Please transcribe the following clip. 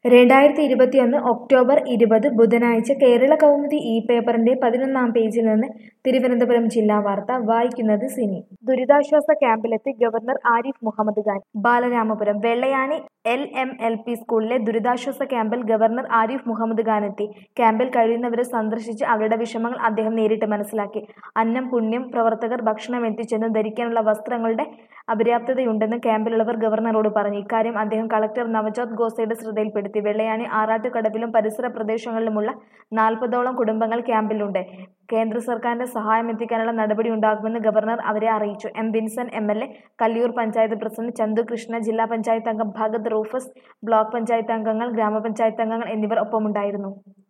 രണ്ടായിരത്തി ഇരുപത്തിയൊന്ന് ഒക്ടോബർ ഇരുപത് ബുധനാഴ്ച കേരള കൗമുദി ഇ പേപ്പറിന്റെ പതിനൊന്നാം പേജിൽ നിന്ന് തിരുവനന്തപുരം ജില്ലാ വാർത്ത വായിക്കുന്നത് സിനി ദുരിതാശ്വാസ ക്യാമ്പിലെത്തി governor Arif Muhammad Khan Balaramapuram Vellayani L M L P സ്കൂളിലെ ദുരിതാശ്വാസ ക്യാമ്പിൽ ഗവർണർ ആരിഫ് മുഹമ്മദ് ഖാൻ എത്തി ക്യാമ്പിൽ കഴിയുന്നവരെ സന്ദർശിച്ച് അവരുടെ വിഷമങ്ങൾ അദ്ദേഹം നേരിട്ട് മനസ്സിലാക്കി അന്നം പുണ്യം പ്രവർത്തകർ ഭക്ഷണം എത്തിച്ചെന്ന് ധരിക്കാനുള്ള വസ്ത്രങ്ങളുടെ അപര്യാപ്തതയുണ്ടെന്ന് ക്യാമ്പിലുള്ളവർ ഗവർണറോട് പറഞ്ഞു ഇക്കാര്യം അദ്ദേഹം കളക്ടർ നവജോത് ഗോസയുടെ ശ്രദ്ധയിൽപ്പെടുത്തി വെള്ളയാണി ആറാട്ടുകടവിലും പരിസര പ്രദേശങ്ങളിലുമുള്ള നാൽപ്പതോളം കുടുംബങ്ങൾ ക്യാമ്പിലുണ്ട് കേന്ദ്ര സർക്കാരിന്റെ സഹായം എത്തിക്കാനുള്ള നടപടി ഉണ്ടാകുമെന്ന് ഗവർണർ അവരെ അറിയിച്ചു M Vincent M L A Kalliyoor panchayat president Chandu Krishna ജില്ലാ പഞ്ചായത്ത് അംഗം ഭഗത് റൂഫസ് ബ്ലോക്ക് പഞ്ചായത്ത് അംഗങ്ങൾ ഗ്രാമപഞ്ചായത്ത് അംഗങ്ങൾ എന്നിവർ ഒപ്പമുണ്ടായിരുന്നു